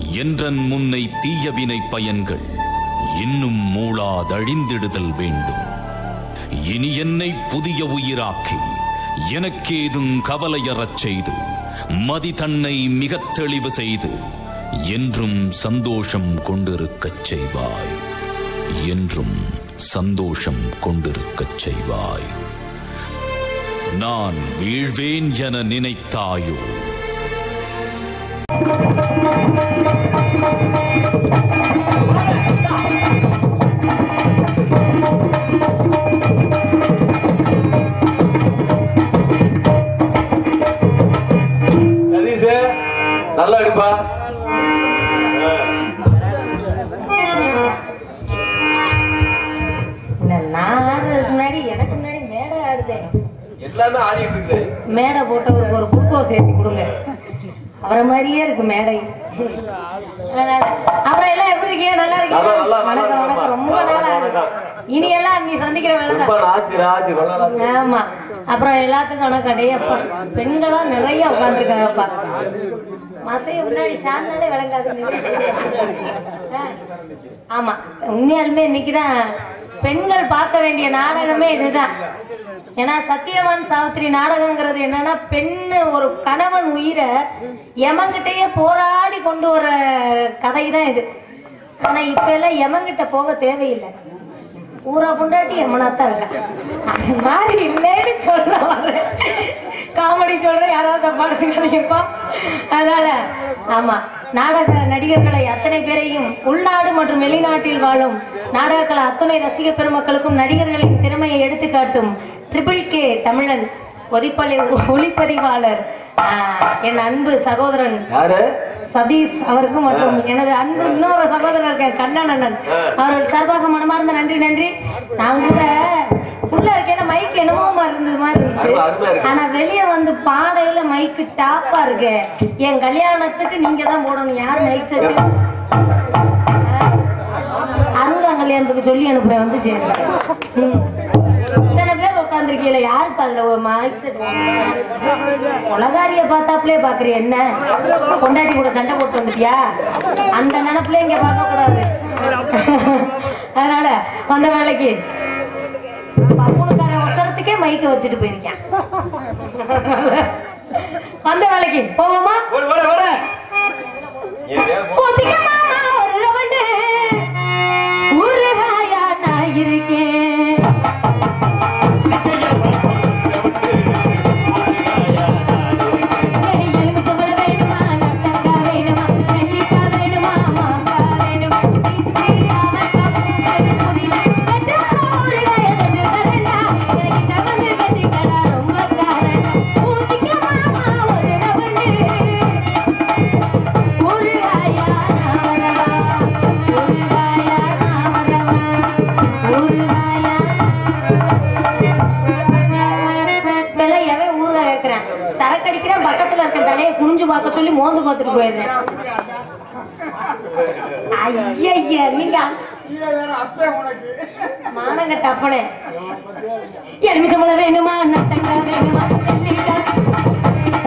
என்றன் முன்னை தீயவினை பயன்கள் இன்னும் மூளாதழிந்திடுதல் வேண்டும் இனி என்னை புதிய உயிராக்கி எனக்கேதும் கவலையறச் செய்து மதி தன்னை மிகத் தெளிவு செய்து என்றும் சந்தோஷம் கொண்டிருக்கச் செய்வாய் என்றும் சந்தோஷம் கொண்டிருக்கச் செய்வாய் நான் வீழ்வேன் என நினைத்தாயோ சதீஷ் நல்லா அடிப்பா என்ன, நான் ஆடுறதுக்கு முன்னாடி எனக்கு முன்னாடி மேடை ஆடுதேன் எல்லாமே ஆடிட்டு இருக்குது மேடை போட்டவருக்கு ஒரு குளுக்கோஸ் ஏற்றி கொடுங்க அவரை மாதிரியே இருக்கு மேடை அதனால அப்புறம் எல்லாம் எப்படி இருக்கீங்க நல்லா இருக்கீங்க நல்லா, நல்லா, வணக்கம் நல்லா, வணக்கம் ரொம்ப நல்லா, நாளா இருக்கு வணக்கம். இனி எல்லாம் நீ சந்திக்கிற வேலை ரொம்ப தான் ஆச்சு ஆச்சு ரொம்ப நாள் ஆச்சு. ஆமா அப்புறம் எல்லாத்துக்கும் வணக்கம் டேய் அப்பா பெண்களா நிறைய உட்காந்துருக்காங்கப்பா மசைய முன்னாடி சார்ந்தாலே விளங்காது ஆ, ஆமா உண்மையாலுமே இன்னைக்குதான் பெண்கள் பார்க்க வேண்டிய நாடகமே இதுதான் ஏன்னா சத்தியவான் சாவித்திரி நாடகங்கிறது என்னன்னா பெண்ணு ஒரு கணவன் உயிரை எமங்கிட்டயே போராடி கொண்டு வர கதை தான் இது ஆனா இப்ப எல்லாம் எமங்கிட்ட போக தேவையில்லை ஊரா பொண்டாட்டி எம்மனாத்தான் இருக்கா அது மாதிரி இல்லைன்னு சொல்ல வர்றேன் காமெடி சொல்றேன் யாராவது தப்பா எடுத்துக்காதீங்கப்பா அதனால ஆமா நாடக நடிகர்களை அத்தனை பேரையும் உள்நாடு மற்றும் வெளிநாட்டில் வாழும் நாடகக்கலை அத்துணை ரசிக பெருமக்களுக்கும் நடிகர்களின் திறமையை எடுத்துக்காட்டும் ட்ரிபிள் கே தமிழன் ஒதிப்பள்ளி ஒளிப்பதிவாளர் ஆஹ், என் அன்பு சகோதரன் யாரு சதீஷ் அவருக்கும் மற்றும் எனது அன்பு இன்னொரு சகோதரர் இருக்க கண்ணன் அண்ணன் அவர்கள் சார்பாக மனமார்ந்த நன்றி நன்றி நான் கூட உள்ள இருக்கையில மைக் என்னமோ இருந்தது மாதிரி அருமை, அருமையா இருந்துச்சு இருக்கு. ஆனா வெளிய வந்து பாடையில மைக்கு டாப்பா இருக்கு என் கல்யாணத்துக்கு நீங்க தான் போடணும் யார் மைக் செட் அருங்காம் கல்யாணத்துக்கு சொல்லி அனுப்புறேன் வந்து சேருங்க ம். இத்தனை பேர் உட்காந்துருக்கீங்களா யாருக்கு அதுல ஒரு மைக் செட் உலகாரிய பார்த்தாப்புலே பாக்குறிய என்ன பொண்டாட்டி கூட சண்டை போட்டு வந்துட்டியா அந்த நினைப்புல இங்க பார்க்க கூடாது அதனால வந்த வேலைக்கு பப்புனுக்காரன் அவசரத்துக்கே மைக்க வச்சுட்டு போயிருக்கேன் வந்த வேலைக்கு போவோமா ஓடு ஓடு ஓடு ஏன் வேலை போ- ஒத்திக்க மாமா ஒரு ரவுண்டு ஊறுகாயா நான் இருக்கேன் ஏய், எலுமிச்சம்பழம் வேணுமா நட்டங்காய் வேணுமா நெல்லிக்காய் வேணுமா மாங்காய் வேணுமா இஞ்சி அவரைக்காய் புதினா கட்டுமா ஊறுகாய தொட்டு தரேன்டா எனக்கிட்ட வந்து கட்டிக்கடா ரொம்ப காரண்டா ஊத்திக்க மாமா ஒரு ரவுண்டு ஊறுகாயா நான் வரவா ஊறுகாயா நான் வரவா ஊறுகாயா விலையாவே ஊறுகாய் கேட்கிறேன் சரக்கு அடிக்கிறேன் பக்கத்துல இருக்க தலையை குனிஞ்சு பார்க்க சொல்லி மோந்து பார்த்துட்டு போயிடுறேன் ஐயா நீங்க மானங்கட்ட அப்பனே எலுமிச்சம்பழம் வேணுமா நட்டங்காய் வேணுமா நெல்லிக்காய்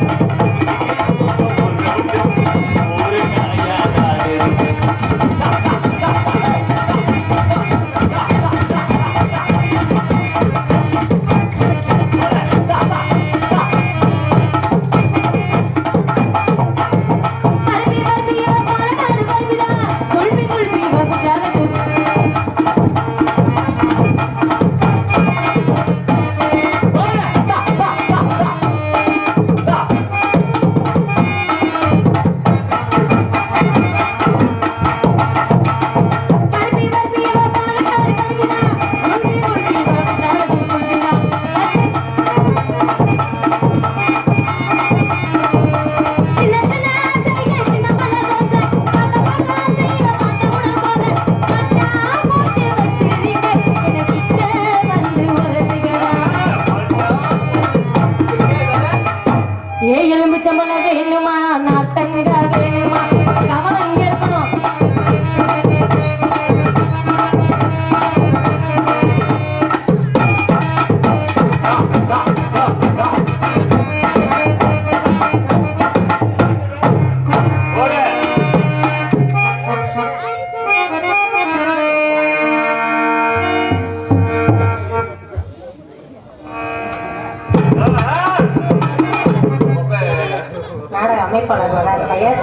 பரப்பி பரப்பி இவ பாலநாடு பரப்பிதா குல்பி குல்பி இவ குற்றாலத்து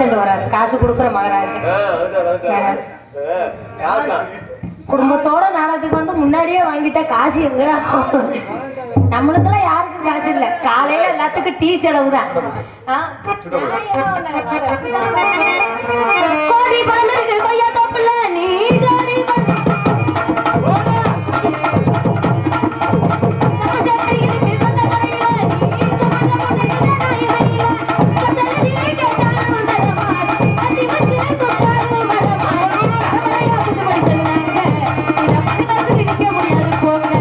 பேஷண்ட் வராரு காசு கொடுக்குற மகராஜன் ஆ, வந்துட்டாரு, வந்துட்டாரு. ஆ, காசா? குடும்பத்தோட நாடகத்துக்கு வந்து முன்னாடியே வாங்கிட்டா காசு எங்கடா நம்மளுக்கெல்லாம் யாருக்கும் காசு இல்ல காலையில எல்லாத்துக்கும் டீ செலவு தான் கோடி பணம் இருக்கு கொய்யா தப்புல நீ ஜாதி பண்ணு. நம்ம ஜாதி இருக்கு சொந்த கடையில, நீ சுமந்த பொண்ணுகிட்ட நாய் வையில. கத்தல நீ கேட்டாலும் மண்டலமா, அடி வச்சு கொடுத்தாலும் மரமா. கவலையா புது மணி சொன்னாங்க, இதை பண்ணி காசு நிக்க முடியாது போங்க.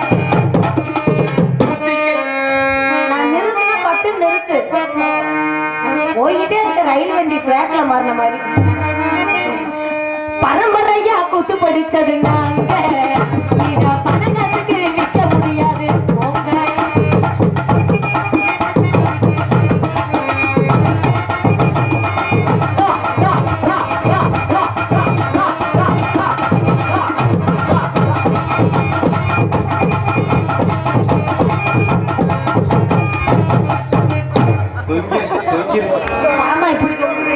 நான் நிறுத்தினா பட்டு நிறுத்து போய்கிட்டே இருக்க ரயில் வண்டி ட்ராக்ல மாறின மாதிரி பரம்பரையா குத்து படிச்சது நாங்க இத பணங்காசுக்கு விற்க முடியாது போங்க தொங்கிருச்சு, தொங்கிருச்சு. ஆமா இப்படி சொல்லுது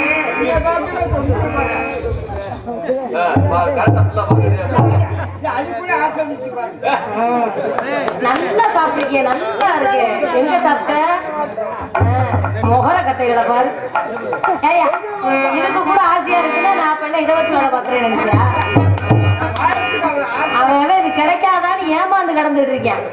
ஆ, வா, கரெக்டா full ஆ பாக்குறியா? நல்லா சாப்பிட்டுருக்கிய நல்லா இருக்கு எங்க சாப்பிட்ட ஆ, முகர கட்டைகளை பாரு ஏய்யா இதுக்கு கூட ஆசையா இருக்குன்னா நான் பண்ண இதை வச்சு வேலை பாக்குறேன் நினைச்சியா அவன் அவன் இது கிடைக்காதான்னு ஏமாந்து கிடந்துட்டு இருக்கேன்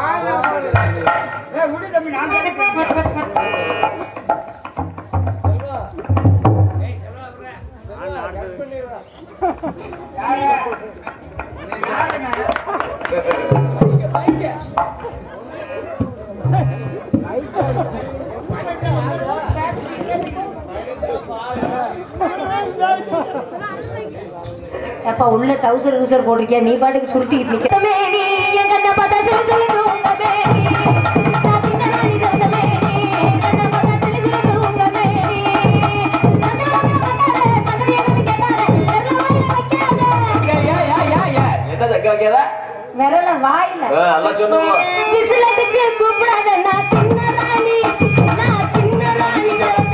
எப்ப உள்ள டவுசர் டவுசர் போட்டிருக்கியா நீ பாட்டுக்கு சுருட்டிக்கிட்டு நிக்க மேனி என் கண்ணை பார்த்தா சிலு சிலுக்கு உங்க மேனி நான் சின்ன நாளி தந்த மேனி கண்ணை பார்த்தா சிலு சிலுக்கு உங்க மேனி கண்ணை பார்த்தா கண்ணடியை கண்டு கேட்டாரு வெறும் வாயில வைக்காத என்ன தக்க வைக்காத? விரல வாயில ஆ, அதான் சொன்னோம். விசில் அடிச்சு கூப்பிடாத நான் சின்ன ராணி நான் சின்ன ராணி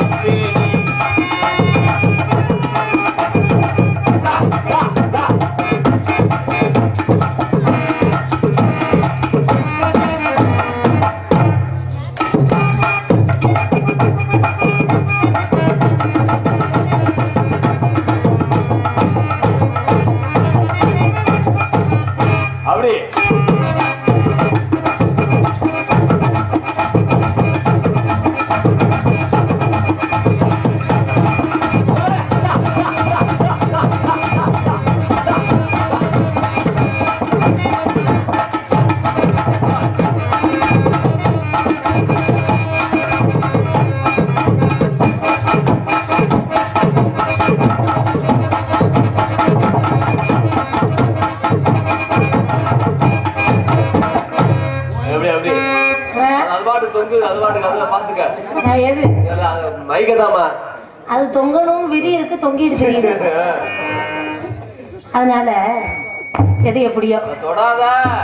அப்படி எப்படி அப்படி அது பாட்டு தொங்கு அது பாட்டுக்கு அதுல பாத்துக்க நான் எது இதெல்லாம் அது மைக்கதாம்மா அது தொங்கணும் விதி இருக்கு தொங்கிட்டு தெரியுது அதனால எது எப்படியோ தொடாத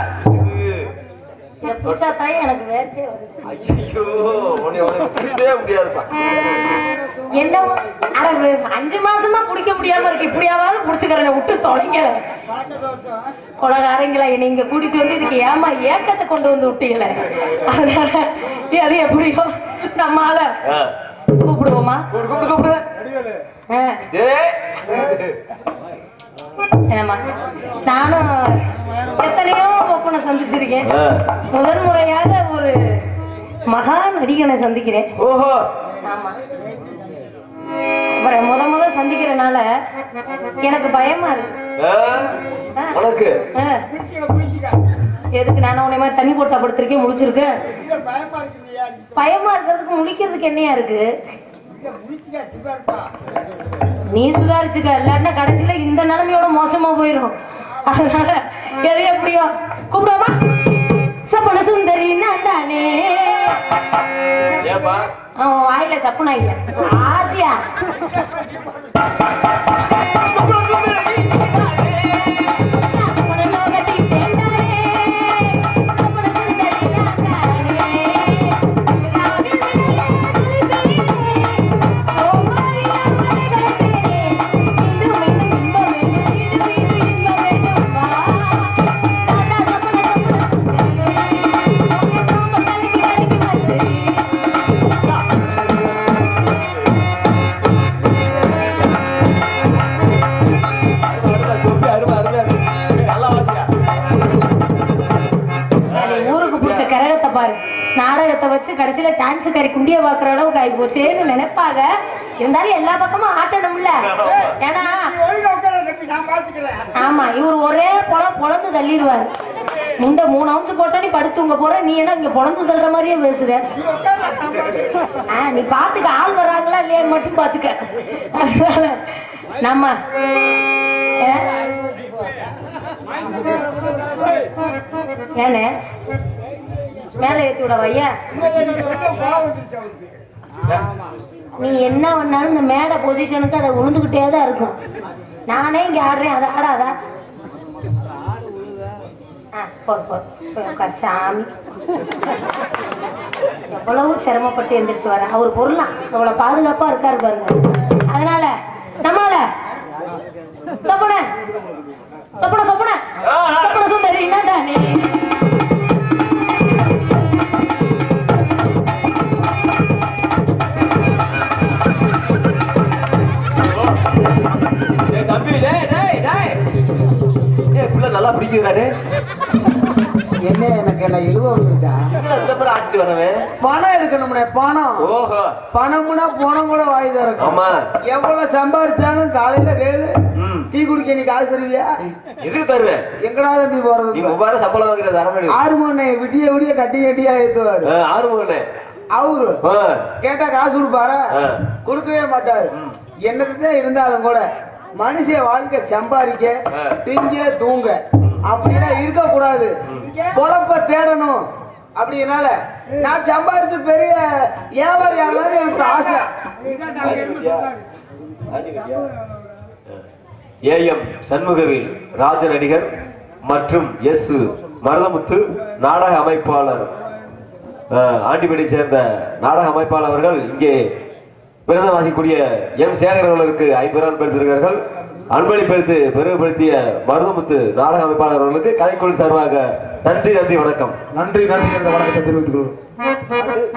இதை பிடிச்சா தான் எனக்கு வேர்ச்சே வருது ஐயோ உன்னை உனக்கு பிடிக்கவே முடியாதுப்பா என்ன அட வே- அஞ்சு மாசமா குடிக்க முடியாம இருக்கு இப்படியாவது புடிச்சுக்கிறேன் விட்டு தொலைங்க கொலகாரங்களா என்னை இங்க கூட்டிட்டு வந்து இதுக்கு ஏமா ஏக்கத்தை கொண்டு வந்து விட்டீங்களே அதனால அது எப்படியோ நம்மால ஆ. கூப்பிடுவோமா கூப்பிடு கூப்பிடு கூப்பிடு ஆ, டேய் என்னம்மா நானும் எத்தனையோ பொப்பனை சந்திச்சிருக்கேன் ஆ. முதல் முறையாக ஒரு மகா நடிகனை சந்திக்கிறேன் ஓஹோ ஆமா அவரை முத முத சந்திக்கிறனால எனக்கு பயமா இருக்கு ஆ? உனக்கு ஆ. எதுக்கு நான் உன்னை மாதிரி தண்ணி போட்டா படுத்திருக்கேன் முழிச்சிருக்கேன் பயமா இருக்கிறதுக்கு முழிக்கிறதுக்கு என்னையா இருக்கு நீ சுதாரிச்சுக்க இல்லாட்டினா கடைசியில இந்த நிலைமையோட மோசமா போயிடும் அதனால எது எப்படியோ கூப்பிடுவோமா சப்பன சுந்தரி நான் தானே ஏப்பா அவன் வாயில சப்புனா இல்ல ஆசியா சப்பன லோகத்தி தேந்தானே, சப்பன சுந்தரி நான் தானே. ராவில் விளையாடு துளிகளே, சோமாரி நான் வச்சு கடைசியில டான்ஸ் கறி குண்டிய பாக்குற அளவுக்கு ஆகி போச்சேன்னு நினைப்பாங்க இருந்தாலும் எல்லா பக்கமும் ஆட்டணும்ல ஏன்னா ஆமா இவர் ஒரே பொல பொழந்து தள்ளிடுவாரு முண்டை மூணு அவுன்ஸ் போட்டா நீ படுத்துங்க போற நீ என்ன இங்க பொழந்து தள்ளுற மாதிரியே பேசுற ஆ, நீ பாத்துக்க ஆள் வராங்களா இல்லையான்னு மட்டும் பாத்துக்க அதனால நம்ம ஏ? ஏனே மேல ஏத்தி விட வையா நீ என்ன பண்ணாலும் இந்த மேடை பொசிஷனுக்கு அதை உளுந்துகிட்டே தான் இருக்கும் நானே இங்க ஆடுறேன் அதை ஆடாதா ஆ, போ, போ. போய் உட்காரு, சாமி எவ்வளவு சிரமப்பட்டு எந்திரிச்சு வர அவர் பொருளாம் அவ்வளவு பாதுகாப்பா இருக்காரு பாருங்க அதனால நம்மால சொப்பன சொப்பன சொப்பன சொப்பன சுந்தரி என்னடா நீ டேய் தம்பி டேய் டேய் டேய் ஏய் புள்ள நல்லா பிடிக்குதுடா என்ன எனக்கு என்ன இழுவ வந்துச்சா என்ன இந்த மாதிரி ஆட்டிட்டு வரவன் பணம் எடுக்கணும்னே பணம் ஓஹோ பணம்னா பணம் கூட வாங்கி தரக்கும் ஆமா எவ்வளவு சம்பாரிச்சாலும் காலையில கேளு ம் டீ குடிக்க நீ காசு தருவியா எதுக்கு தருவேன் எங்கடா தம்பி நீ போறது மூவாயிரம் சம்பளம் வாங்குறது அரமணி ஆறு மணி விடிய விடிய கட்டி கட்டியா ஏத்துவாரு ஆறு மகனே அவரு ஆ, கேட்டா காசு கொடுப்பாரா ஆ. கொடுக்கவே மாட்டாரு என்னதுதான் இருந்தாலும் கூட மனுஷ வாழ்க்கை சம்பாதிக்க ஆ. திங்க தூங்க அப்படிலாம் இருக்க கூடாது பொழப்ப தேடணும் அப்படினால நான் சம்பாரிச்சு பெரிய வியாபாரி ஆகலாம்னு எனக்கு ஆசை ஏஎம் சண்முகவேல் ராஜ நடிகர் மற்றும் எஸ் மருதமுத்து நாடக அமைப்பாளர் அஹ், ஆண்டிபடி சேர்ந்த நாடக அமைப்பாளர் அவர்கள் இங்கே விருதம் வாசிக்கூடிய எம் சேகர் அவர்களுக்கு ஐம்பது ரூபாய் பெறுத்திருக்கிறார்கள் அன்பளிப்பெடுத்து பெருமைப்படுத்திய மருதமுத்து நாடக அமைப்பாளர் அவர்களுக்கு கலைக்குழு சார்பாக நன்றி நன்றி வணக்கம் நன்றி நன்றி என்ற வணக்கத்தை தெரிவித்துக் கொள்கிறோம்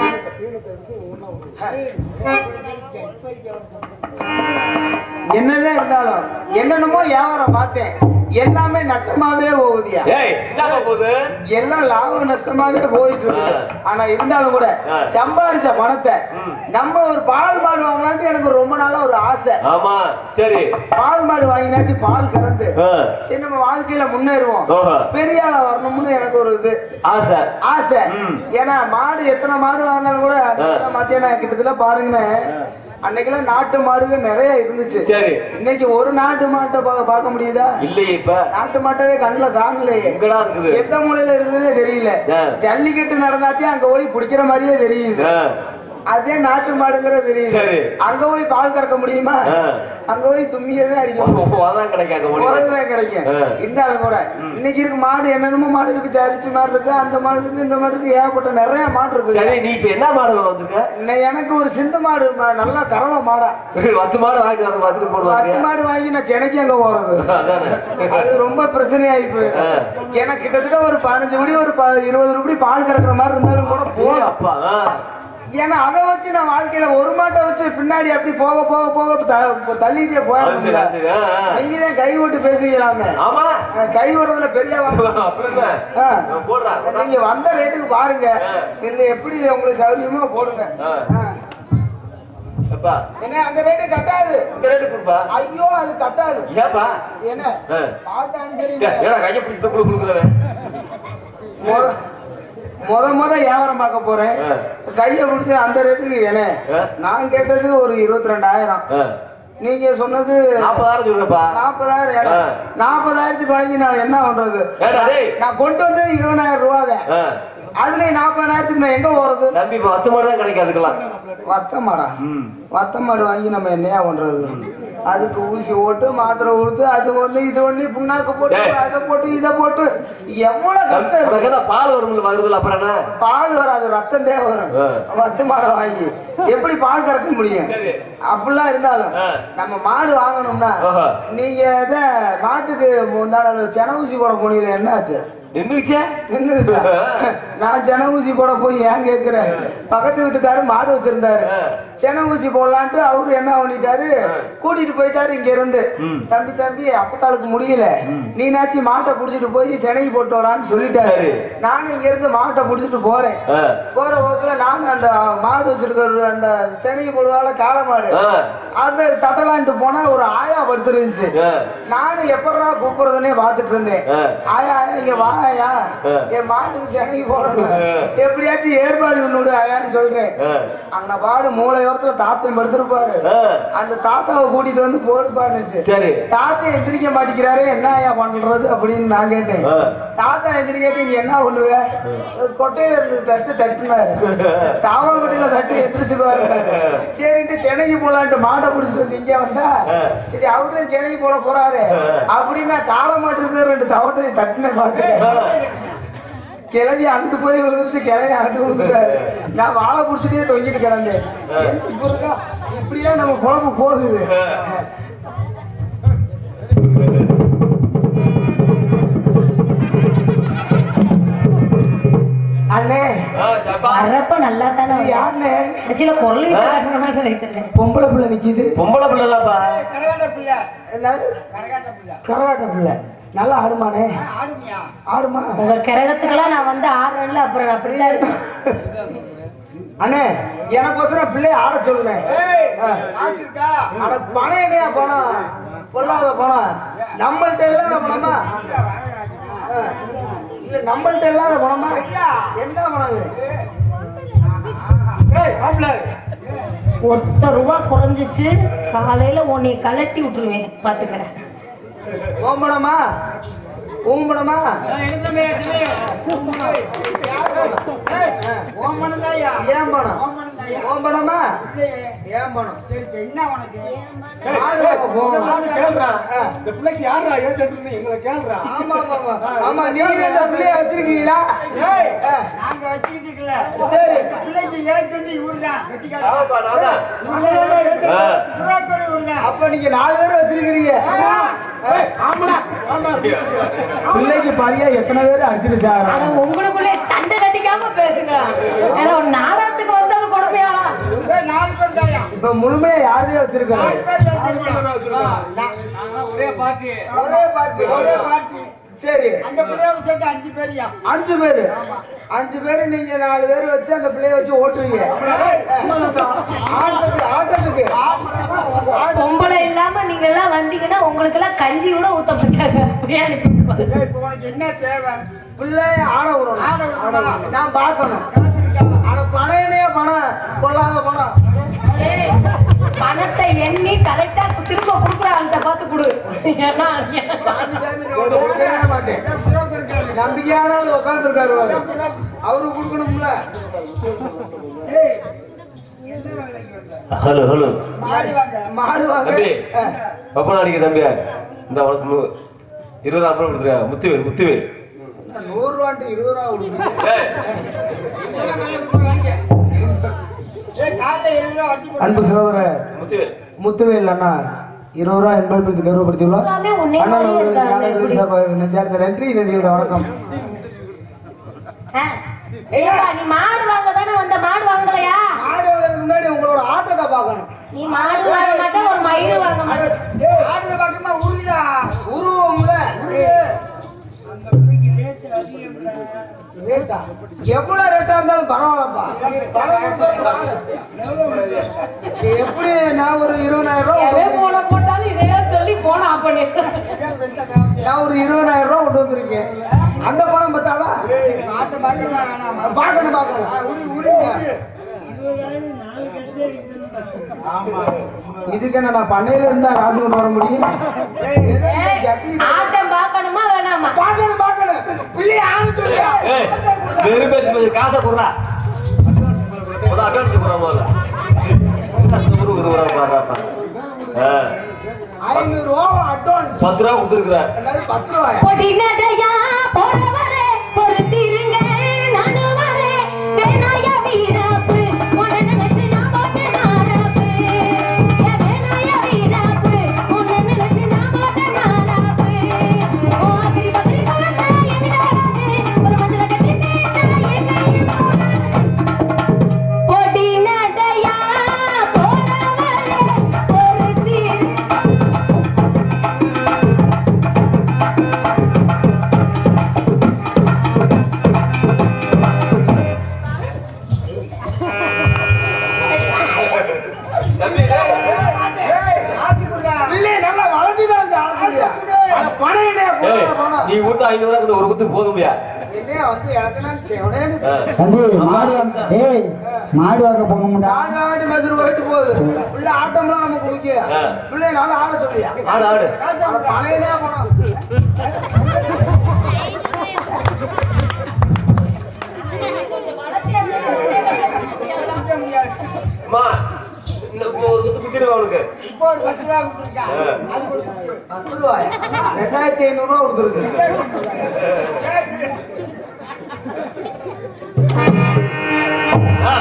என்னதான் இருந்தாலும் என்னென்னமோ வியாபாரம் பார்த்தேன் எல்லாமே நட்டமாவே போகுதியா ஏய் என்னப்பா போகுது எல்லாம் லாபம் நஷ்டமாவே போயிட்டு இருக்கு ஆ. ஆனா இருந்தாலும் கூட ஆ. சம்பாரிச்ச பணத்தை நம்ம ஒரு பால் மாடு வாங்கலாம்னு எனக்கு ரொம்ப நாளா ஒரு ஆசை ஆமா சரி பால் மாடு வாங்கினாச்சு பால் கறந்து ஆ, சரி நம்ம வாழ்க்கையில முன்னேறுவோம் ஓஹோ. பெரிய ஆளா வரணும்னு எனக்கு ஒரு இது ஆசை ஆசை ம். ஏன்னா மாடு எத்தனை மாடு வாங்கினாலும் கூட ஆ. மத்தியானம் கிட்டத்தட்ட பாருங்களேன் அன்னைக்கெல்லாம் நாட்டு மாடுகள் நிறைய இருந்துச்சு சரி இன்னைக்கு ஒரு நாட்டு மாட்டை பா- பார்க்க முடியுதா இல்லையே இப்ப நாட்டு மாட்டவே கண்ணுல காணலையே எங்கடா இருக்குது எந்த மூலையில இருக்குதுன்னே தெரியல ஆ. ஜல்லிக்கட்டு நடந்தாத்தே அங்க போய் பிடிக்கிற மாதிரியே தெரியுது ஆ, அதே நாட்டு மாடுங்கிறது தெரியுது சரி. அங்க போய் பால் கறக்க முடியுமா ஆ. அங்க போய் தும்மியதே அடிக்க முடியும் ஓ, அதான் கிடைக்காத முடியும் போறதுதான் கிடைக்கும் ஆ. இருந்தாலும் கூட இன்னைக்கு இருக்கு மாடு என்னென்னமோ மாடு இருக்கு சரிச்சு மாடு இருக்கு அந்த மாடு இருக்கு இந்த மாடு இருக்கு ஏகப்பட்ட நிறைய மாடு இருக்கு சரி நீ இப்ப என்ன மாடு வாங்க வந்திருக்க இன்னை எனக்கு ஒரு சிந்து மாடு ம- நல்லா கறவை மாடா பத்து மாடு வாங்கிட்டு வர பார்த்துட்டு பத்து போடுவாங்க மாடு வாங்கி நான் சென்னைக்கு அங்க போறது அதானே அது ரொம்ப பிரச்சனையாயி போயிடும் ஆ. ஏன்னா கிட்டத்தட்ட ஒரு பதினஞ்சு மணி ஒரு ப- இருபது ரூபாய் பால் கறக்குற மாதிரி இருந்தாலும் கூட ஏய் போதும் அப்பா ஆ. ஏன்னா அதை வச்சு நான் வாழ்க்கையில ஒரு மாட்டை வச்சு பின்னாடி அப்படி போக போக போக த- தள்ளிட்டே அது சரி, போயிடும் அது சரி. ஆ, ஆ. நீங்க தான் கை விட்டு பேசுகிறாங்க ஆமா கை விடுறதுல பெரிய வாங்க அப்புறம் என்ன? ஆ. ஆ, போடுறா போடுறா. நீங்க வந்த ரேட்டுக்கு பாருங்க ஆ. இதுல எப்படி உங்களுக்கு சௌகரியமோ போடுங்க ஆ. ஆ. அப்பா என்ன அந்த ரேட்டு கட்டாது இந்த ரேட்டு கொடுப்பா ஐயோ அது கட்டாது ஏப்பா என்ன ஆ. பார்த்து ஏ, அனுசரிங்க ஏடா கையை பிடிச்சி குடு கொடுக்குறவன் முத முத முத வியாபாரம் பார்க்க போறேன் ஆ. கைய பிடிச்சி அந்த ரேட்டுக்கு என்ன ஆ. நான் கேட்டது ஒரு இருபத்தி ரெண்டாயிரம் நீங்க சொன்னது நாற்பதாயிரம் சொல்றப்பா நாற்பதாயிரம் ஆ. இடம். நாற்பதாயிரத்துக்கு வாங்கி நான் என்ன பண்றது ஏடா டேய் நான் கொண்டு வந்தது இருபதாயிரம் ரூபாய் ஆ. அதுல நாற்பதாயிரத்துக்கு நான் எங்க போறது தம்பி இப்ப பத்து மாடு தான் கிடைக்காதுக்கலாம் வத்த மாடா ம் வத்த மாடு வாங்கி நம்ம என்னையா பண்றது அதுக்கு ஊசி போட்டு மாத்திரை கொடுத்து அது ஒண்ணு இது ஒண்ணு புண்ணாக்கு போட்டு டேய். அதை போட்டு இதை போட்டு எவ்வளவு கஷ்டம் இருக்கு. உனக்கு என்ன பால் வரும்ல வருதுல அப்புறம் என்ன பால் வராது ரத்தம் தேவை வரும் ஆ. வத்து மாடை வாங்கி எப்படி பால் கறக்க முடியும் சரி. அப்படிலாம் இருந்தாலும் ஆ. நம்ம மாடு வாங்கணும்னா ஆஹா. நீங்க இத மாட்டுக்கு முந்தான சென ஊசி போட போனீங்களே என்ன ஆச்சு நின்றுச்சே நின்னுச்சா? நான் சென ஊசி போட போய் ஏன் கேக்குறேன் பக்கத்து வீட்டுக்காரு மாடு வச்சிருந்தாரு சென ஊசி போடலான்ட்டு அவரு என்ன பண்ணிட்டாரு கூட்டிட்டு போயிட்டாரு இங்க இருந்து ம். தம்பி தம்பி அப்பத்தாளுக்கு முடியல நீனாச்சு மாட்டை புடிச்சிட்டு போய் சென்னைக்கு போட்டோடான்னு சொல்லிட்டாரு சரி. நானும் இங்க இருந்து மாட்டை புடிச்சிட்டு போறேன் ஆ. போற போக்குல நானும் அந்த மாடு வச்சிருக்கிற அந்த சென்னைக்கு போடுவால காளை மாடு ஆ. அந்த தட்டலான்ட்டு போனா ஒரு ஆயா படுத்துருந்துச்சு ஆ. நானும் எப்படா கூப்பிடுறதுனே பாத்துட்டு இருந்தேன் ஆ. ஆயா ஆயா இங்க வாயா ஆ. என் மாட்டுக்கு சென்னைக்கு போடணும் ஆ. எப்படியாச்சும் ஏற்பாடு விடு ஆயான்னு சொல்றேன் ஆ. அங்க பாடு மூளையோரத்துல தாத்தையும் படுத்திருப்பாரு ஆ. அந்த தாத்தாவை கூட்டிட்டு வந்து போடுப்பாருச்சு சரி தாத்தா எந்திரிக்க மாட்டேங்கிறாரு என்ன ஐயா பண்றது அப்படின்னு நான் கேட்டேன் ஆ. தாத்தா எந்திரிக்கிட்டு நீங்க என்ன பண்ணுவ கொட்டையில இருந்து தட்டு தட்டுனாரு தாவங்கட்டில தட்டு எந்திரிச்சுக்குவாரு சரின்ட்டு சென்னைக்கு போலான்ட்டு மாட்டை பிடிச்சிட்டு வந்து இங்க வந்தா ஆ. சரி அவருதான் சென்னைக்கு போல போறாரு அப்படின்னு நான் கால மாட்டு இருக்கு ரெண்டு தவட்டை தட்டுன பார்த்தேன் கிளம்பி அங்கிட்டு போய் விழுந்துட்டு கிளம்பி அங்கிட்டு விழுந்துட்டாரு நான் வாழை பிடிச்சிட்டே தொங்கிட்டு கிடந்தேன் இப்ப இருக்கா இப்படிதான் நம்ம குழம்பு போகுது அண்ணே ஆ, சப்பா. வரப்ப நல்லா தானே இது யாருண்ணே கடைசியில குரல் விட்டு காட்டுற மாதிரி சொல்லிட்டு பொம்பளை பிள்ளை நிக்குது பொம்பளை பிள்ளைதாப்பா என்னது கரகாட்ட பிள்ளை நல்லா ஆடுமானே ஆடுமா உங்க கிரகத்துக்கெல்லாம் நான் வந்து ஆடுறேன்ல அப்புறம் நான் அப்படிதான் இருப்பேன் அண்ணே எனக்கோசரம் பிள்ளைய ஆட சொல்லுங்க அட பணம் என்னையா பணம் பொல்லாத பணம் நம்மள்ட்ட இல்லாத பணமா ஆ. இல்ல நம்மள்ட்ட இல்லாத பணமா என்ன பணம் இது? ஏய், மாப்பிள்ளை. ஒத்த ரூபா குறைஞ்சிச்சு காலையில உன்னை கலட்டி விட்டுருவேன் பாத்துக்கிறேன் உன் பணமா உன் பணமா ஏன் பணம் உன் பணமா ஏன் பணம் ஆளு வாங்க போகணும். ஆ. இந்த பிள்ளைக்கு யாரா ஏஜென்ட் எங்களை கேள்றா ஆமா ஆமா ஆமா. ஆமா நீங்க இந்த பிள்ளைய வச்சிருக்கீங்களா ஆ. நாங்க வச்சுக்கிட்டு இருக்கல சரி பிள்ளைக்கு ஏற்கனவே இவருதான் வெட்டிக்காரர். ஆமாப்பா, நான்தான். இவருதான் ஆ. புறாத்துறை இவருதான். அப்ப நீங்க நாலு பேர் வச்சிருக்கிறீங்க பிள்ளைக்கு பாரியா எத்தனை பேர் அடிச்சுட்டு சார் ஆனா உங்களுக்குள்ளே சண்டை கட்டிக்காம பேசுங்க ஏன்னா ஒரு நாடகத்துக்கு வந்தது கொடுமையா ஏய், நாலு பேர் தாயா. இப்ப முழுமையா யாரையும் வச்சிருக்காங்க நாலு பேர் வச்சிருக்கீங்க. ஒரே பாட்டி ஒரே பாட்டு ஒரே பார்ட்டி. சரி அந்த பிள்ளையோட சேர்த்து அஞ்சு பேரியா அஞ்சு பேரு அஞ்சு பேரு நீங்க நாலு பேர் வச்சு அந்த பிள்ளைய வச்சு ஓட்டுறீங்க ஆட்டத்துக்கு ஆட்டத்துக்கு பொம்பளை இல்லாம நீங்க எல்லாம் வந்தீங்கன்னா உங்களுக்கு எல்லாம் கஞ்சி கூட ஊத்த மாட்டாங்க அப்படியே அனுப்பி விட்டுருவாங்க. ஏய், இப்ப உனக்கு என்ன தேவை பிள்ளைய ஆட விடணும் ஆட விடணுமா? நான் பார்க்கணும் காசு இருக்கா ஆனா பணம் என்னையா பணம் கொள்ளாத பணம் ஏய், பணத்தை எண்ணி கரெக்டா திரும்ப கொடுக்குற அந்த பார்த்து கொடு ஏன்னா சாமி சாமி நான் உன்னை கொடுக்கவே மாட்டேன் ஏய், புரோக்கர் இருக்காரு. நம்பிக்கையான உட்கார்ந்து இருக்காரு அவரு கொடுக்கணும்ல ஹலோ ஹலோ மாறி வாங்க. மாடு வாங்க தம்பி ஆ. பப்பனா அடிக்க தம்பியா இந்த உனக்கு நூ- இருபது அப்புறம் கொடுத்துருக்கா முத்துவேல் முத்துவேல் நூறு ரூபான்ட்டு இருபது ரூபா கொடுக்குறீங்க ஏய், ஏய், காலைல ஏழு ரூபா வட்டி போடு. அன்பு சகோதர முத்துவேல் முத்துவேல் அண்ணா இருபது ரூபா என்பது கௌரவப்படுத்தியுள்ளார் எல்லாமே உன்னை அண்ணா மாதிரியே அவர்களுக்கு இருக்காங்க, ஞானவேல் எப்படி? சார்பாக நெஞ்சார்ந்த நன்றி நன்றியோட வணக்கம் ஆ. ஏப்பா, நீ மாடு வாங்க தானே வந்த மாடு வாங்கலையா மாடு வாங்குறதுக்கு முன்னாடி உங்களோட ஆட்டத்தை பார்க்கணும் நீ மாடு வாங்க மாட்டே ஒரு மயில் வாங்க மாட்டே ஏய், ஆடுத பக்கமா உருவிடா. உருவம்ல அந்த பிள்ளைக்கு ரேட்டு அதிகம்ல. ரேட்டா எவ்வளவு ரேட்டா இருந்தாலும் பரவாயில்லப்பா பணம் கொடுக்கறது ஆளு. எப்படி நான் ஒரு இருபதாயிரம் ரூபாய் எவன் கொண்டு போன போட்டாலும் இதையே சொல்லி போனா பண்ணிட்டு இதான் வெச்ச காமெடி. நான் ஒரு இருபதாயிரம் ரூபாய் கொண்டு வந்திருக்கேன் அந்த பணம் பார்த்தாவா ஏய், ஆட்டை பார்க்கணுமா வேணாமா? பார்க்கணும் பார்க்கணும் ஆ, உரு, உரு, உரு. இருபதாயிரம் நாலு கச்சேரி இதுக்கு என்ன நான் பண்ணையில இருந்தா காசு கொண்டு வர முடியும் ஏய், ஜட்லி ஆட்டம் பார்க்கணுமா வேணாமா பார்க்கணும் பார்க்கணும் பிள்ளைய ஆளு சொல்லியா ஏய், வெறும் பேச்சு பேச்சு காசை கொடுறா முதல்ல அட்வான்ஸ் கொடுறா முதல்ல பத்து ரூபா கொடுக்குறா பாருப்பா ஐநூறு ரூபா அட்வான்ஸ் பத்து ரூபா கொடுத்துருக்குறேன் என்னது பத்து ரூபாயா பொடிநடையா போறவரே பொறுத்திருங்க நானும் வரேன் வேணாய வீராப்பு உன்னை நினைச்சு நான் போட்டேன் நாராப்பு என் வேணாய வீராப்பு உன்னை நினைச்சு நான் போட்டேன் நாராப்பு ஓ அகிரி பத்திரி பார்த்தா என்கிட்ட வராது ஒரு மஞ்சள கட்டிட்டேன் நான் என் கையில் போனேன் பொடி நடையா பணம் என்ன ஏய், போடா, பணம் நீ கொடுத்த ஐநூறு ரூபா இருக்குது, ஒரு குத்து போதும்யா என்னையா வந்து எனக்கு நான் செவனேன்னு ஆ. தம்பி மாடு வாங்க ஏய் மாடு வாங்க போகணும்டா ஆடு ஆடு மெசர் போயிட்டு போகுது உள்ள ஆட்டம்லாம் நம்ம குடிக்க ஆ. பிள்ளை நாள் ஆட சொல்லியா ஆடு ஆடு பழையனே போனோம் அம்மா இந்த ஒரு குத்து குத்திடுவா அவனுக்கு இப்போ ஒரு பத்து ரூபா கொடுத்துருக்கா ஆ. அதுக்கு ஒரு குத்து. பத்து ரூபாயா ரெண்டாயிரத்தி ஐநூறு ரூபா கொடுத்துருக்கு ஆ.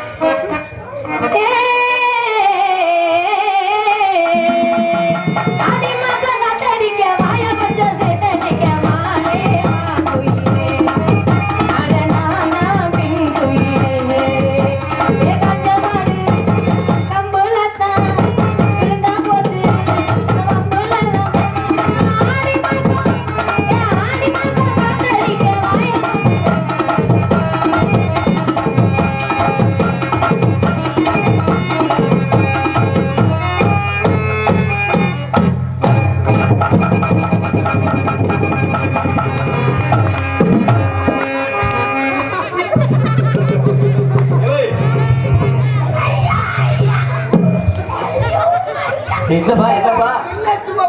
ஆடி மாசம் காத்தடிக்க வாய கொஞ்சம் சேத்தடிக்க மானே குயிலே அட நானா பின் குயிலே ஏ கண்ட மாடு கம்புலத்தான் விழுந்தா போச்சு கம்புலத்தான் ஆடி மாசம் ஏ ஆடி மாசம் காத்தடிக்க வாய ஏய். என்னப்பா என்னப்பா இல்ல சும்மா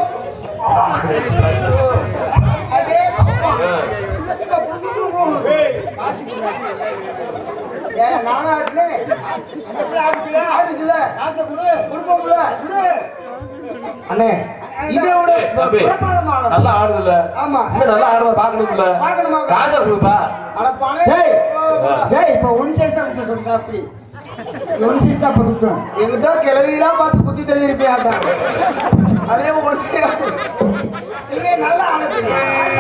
அதே ஆ. இல்ல சும்மா புடுங்கிட்டு போகணும். ஏன் நானும் ஆட்டுனேன். அந்த பிள்ளை ஆடுச்சுல? ஆடுச்சுல? கொடுப்போம்ல? அண்ணே இதை விட தம்பி, பிரமாதமான நல்லா ஆடுதுல்ல ஆமா இன்னும் நல்லா ஆடுறத பாக்கணும்ல பார்க்கணுமா? காசை கொடுப்பா அட பணம் ஏய். போ. ஏய் இப்போ ஒன் சைஸா கொடுத்து சொல்லுங்க அப்படி ஒன் சைஸா கொடுத்தோம் எங்கிட்ட கிளவியெல்லாம் பார்த்து குத்தி தள்ளியிருப்பேன் ஆட்டாங்க அதே ஒரு சைடா நீங்க நல்லா ஆடுறீங்க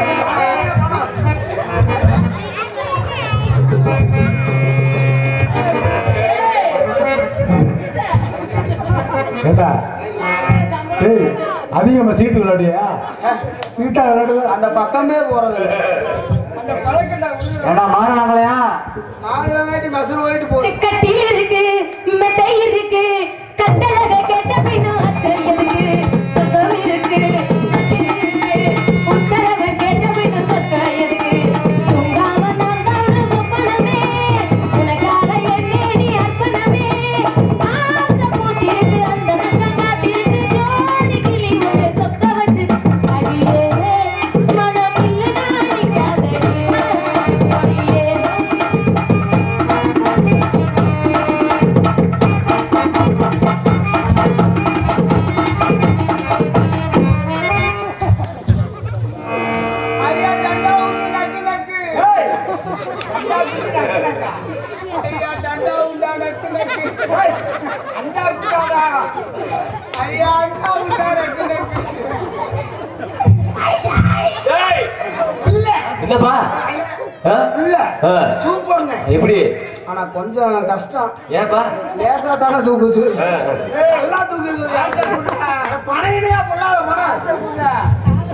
ஏண்டா ஏய் அதிகமா சீட்டு விளையாடியா சீட்டா விளையாடுவ அந்த பக்கமே போறது இல்ல. அந்த பழக்கண்டா ஏண்டா மாறினாங்களையா மாடு வாங்கி மசூர் போயிட்டு போகுது கட்டில் இருக்கு மெத்தை இருக்கு கட்டழக கேட்ட பின்னும் அச்சல் இருக்கு சொர்க்கம் இருக்கு அச்சில் இருக்கு உத்தரவ கேட்ட பின்னும் சொர்க்கம் இருக்கு தூங்காம நான் தான சொப்பனமே உனக்காக என்னே நீ அர்ப்பணமே ஆசை பூத்திருக்கு அந்த நக்கம் காத்திருக்கு ஜோடி கிளி முட்டை சொக்க வச்சு அடியே மனம் இல்லைனா நிக்காதே அடியே ஐயா டண்டா உண்டு நக்கு நக்கு டண்டா உண்டு நக்கு நக்கா ஐயா டண்டா உண்டா நக்கு நக்கு அண்டா உண்டாடா ஐயா அண்டா உண்டா நக்கு நக்கு ஏய், இல்ல என்னப்பா ஆ? இல்ல ஆ. சூப்பர்ங்க எப்படி ஆனா கொஞ்சம் கஷ்டம் ஏன்பா லேசா தானே தூக்குச்சு ஆ. ஏய், எல்லாம் தூக்குது பணையினையா பொல்லாத பணம்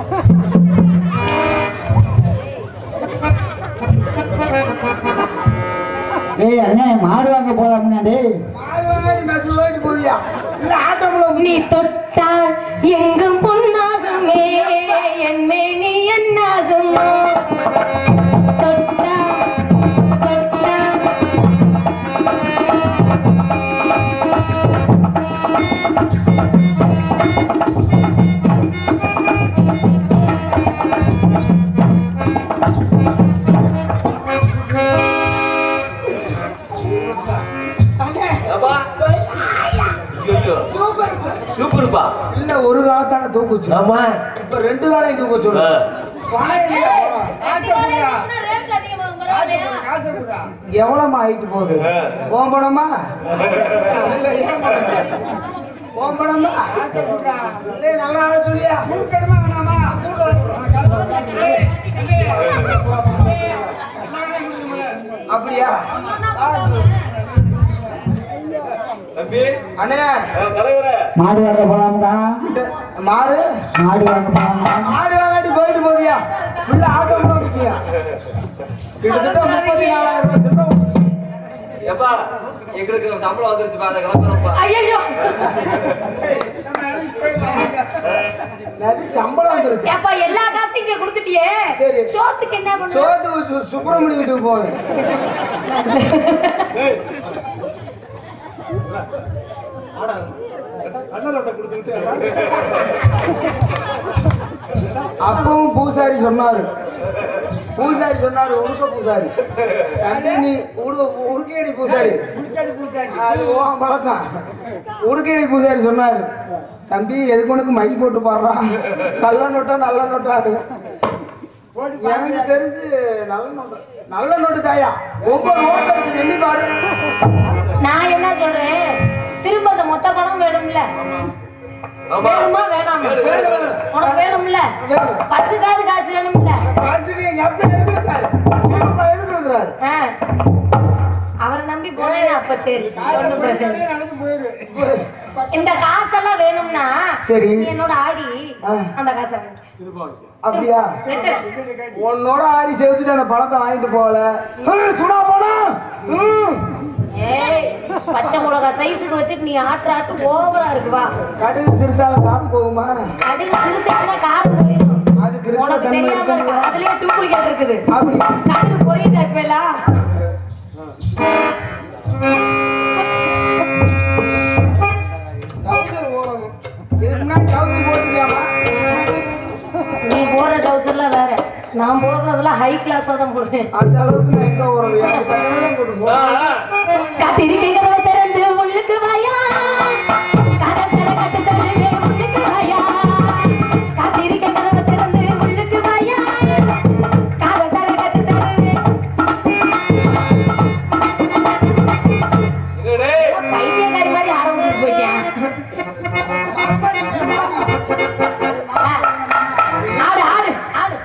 ஏய் அண்ணே மாடு வாங்க போலாம்னா டேய் மாடு வாங்கி மெசூர் போயிட்டு போதியா இல்ல ஆட்டோல நீ தொட்டால் எங்கும் பொன்னாகுமே என் மேனி என்னாகுமோ தொட்டால் தொட்டால் ஏப்பா? ஐயோ, சூப்பர்ப்பா இல்ல ஒரு காலத்தான தூக்குச்சு ஆமா இப்ப ரெண்டு காலையும் தூக்க சொல்லு ஆ. பணம் இல்லையா, பணம்? எவ்வளவுமா ஆயிட்டு போகுது ஆ. ஓம் பணமா இல்ல, ஏன் பணம்? ஓம் பணமா இல்ல, நல்லா ஆட சொல்லியா கூட்டணுமா வேணாமா அப்படியா தம்பி அண்ணே ஆ, தலைவரே மாடு வாங்க போலாம்டா இந்த மாடு மாடு வாங்க போலாம்டா மாடு வாங்காட்டி போயிட்டு போதியா உள்ள ஆட்டோ போட்டியா கிட்டத்தட்ட முப்பத்தி நாலாயிரம் ரூபாய் திரும்ப ஏப்பா எங்களுக்கு சம்பளம் வந்துருச்சு பாரு கிளம்புறோம்ப்பா ஐயோ நம்ம இறங்கி போயிடலாம். அது சம்பளம் வந்துருச்சு ஏப்பா எல்லா காசையும் இங்க கொடுத்துட்டியே சரி. சோத்துக்கு என்ன பண்ணுவ சோத்து சு- சுப்பிரமணிய வீட்டுக்கு போகுது அப்பவும் பூசாரி சொன்னாரு பூசாரி சொன்னாரு உடுக்க பூசாரி தம்பி நீ உடு உடுக்கேடி பூசாரி அது ஓம் பழக்கம் உடுக்கேடி பூசாரி சொன்னாரு தம்பி எதுக்கு உனக்கு மை போட்டு பாடுறான் நல்ல நோட்டா நல்ல நோட்டா எனக்கு தெரிஞ்சு நல்ல நோட்டு நல்ல நோட்டு தாயா உங்க நோட்டு எண்ணி பாரு நான் என்ன சொல்றேன் திரும்ப அந்த மொத்த பணம் வேணும்ல ஆமா. வேணுமா வேணாமா வேணும், வேணும். உனக்கு வேணும்ல வேணும். பஸ்ஸுக்காவது காசு வேணும்ல காசுக்கு எங்க அப்பா எழுதிருக்காரு அப்பா எழுதிருக்கிறாரு ஆ. அவரை நம்பி போனேன் அப்ப சரி ஒண்ணும் பிரச்சனை இல்லை. நடந்து போயிரு இந்த காசெல்லாம் வேணும்னா சரி. நீ என்னோட ஆடி ஆ. அந்த காசை வாங்கி. அப்படியா லெட்டர். உன்னோட ஆடி செவச்சுட்டு அந்த பணத்தை வாங்கிட்டு போகல ஹம், சுடா போனா ஹம். ஏய் பச்சை மிளகா சைஸுக்கு வச்சுட்டு நீ ஆட்டுற ஆட்டு ஓவரா இருக்கு வா கடுகு சிரிச்சாலும் காப்பு போகுமா கடுகு சிறுத்தைச்சுன்னா காரம் போயிடும் அதுக்கு இருக்கிற உனக்கு தன்மை தெரியாம இருக்கு இருக்குங்களா? அதுலயே டூப்ளிகேட் இருக்குது அப்படி கடுகு புரியுதா இப்ப எல்லாம் டவுசர் போடணும் இதுக்கு முன்னாடி டவுசர் போட்டுக்கியாமா நீ போடுற டவுசர்லாம் வேற நான் போடுறதெல்லாம் ஹை கிளாஸா தான் போடுவேன் அந்த அளவுக்கு நான் எங்க ஓடுறது எனக்கு தனியாக தான் போட்டு போறேன் காத்திருக்கை கதவை திறந்து உள்ளுக்கு வாயா காதல் தர கட்டு தருவே உள்ளுக்கு வாயா காத்திருக்கை கதவை திறந்து உள்ளுக்கு வாயா காதல் தர கட்டு தருவே பைத்தியக்காரி மாதிரி ஆட விட்டுட்டு போயிட்டேன் ஆ, ஆடு ஆடு ஆடு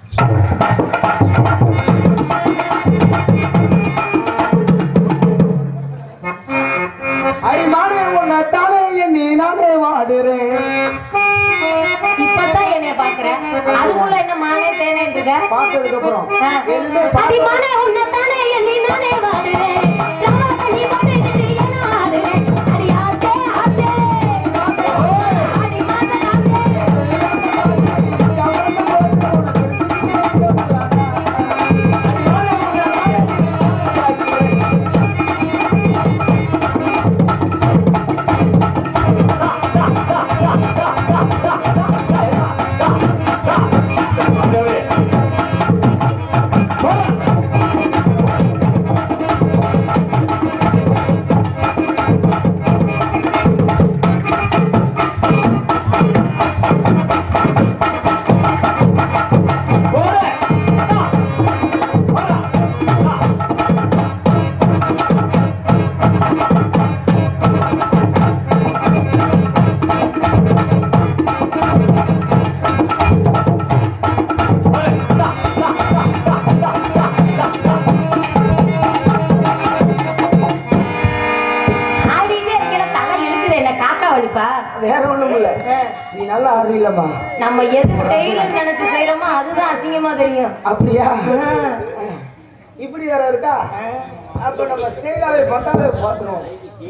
அடி மாடு உன்னை தானே எண்ணி நானே வாடுறேன் இப்பதான் என்னைய பாக்குறேன் அதுக்குள்ள என்ன மானே தேனே இருக்க பார்த்ததுக்கு அப்புறம் எதுவுமே அடிமானே உன்னைத்தானே எண்ணி நானே வாடுறேன் ராவா தண்ணி போட்டுக்கிட்டு என்ன ஆடுறேன் அடி ஆசே ஆசே அடிமானே ஆசே ஆடிட்டே இருக்கல தலை இழுக்குது என்ன காக்கா வலிப்பா வேற ஒண்ணும் இல்ல நீ நல்லா ஆடுறீங்களம்மா நம்ம எது ஸ்டைல் நினைச்சு செய்யறோமோ அதுதான் அசிங்கமா தெரியும் அப்படியா ஆ. இப்படி வேற இருக்கா அப்ப நம்ம ஸ்டேஜாவே பார்த்தாலே பார்த்துருவோம்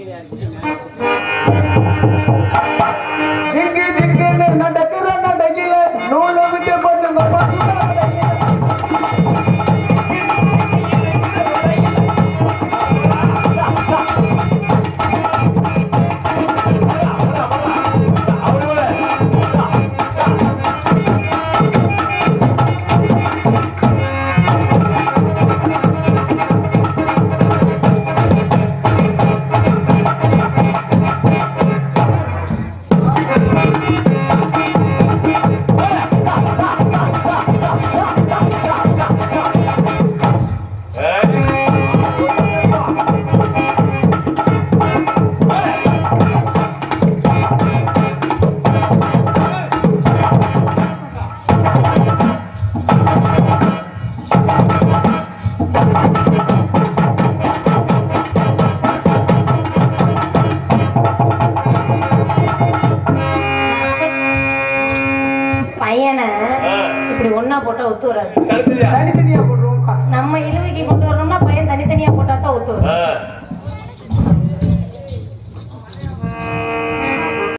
திக்கு திக்குன்னு நடக்கிற நடையில நூலை விட்டு போச்சு உங்க பசங்க நடையில. பையனை இப்படி ஒண்ணா போட்டா ஒத்து வராது தனித்தனியா போட்டுருவோம்ப்பா நம்ம இழு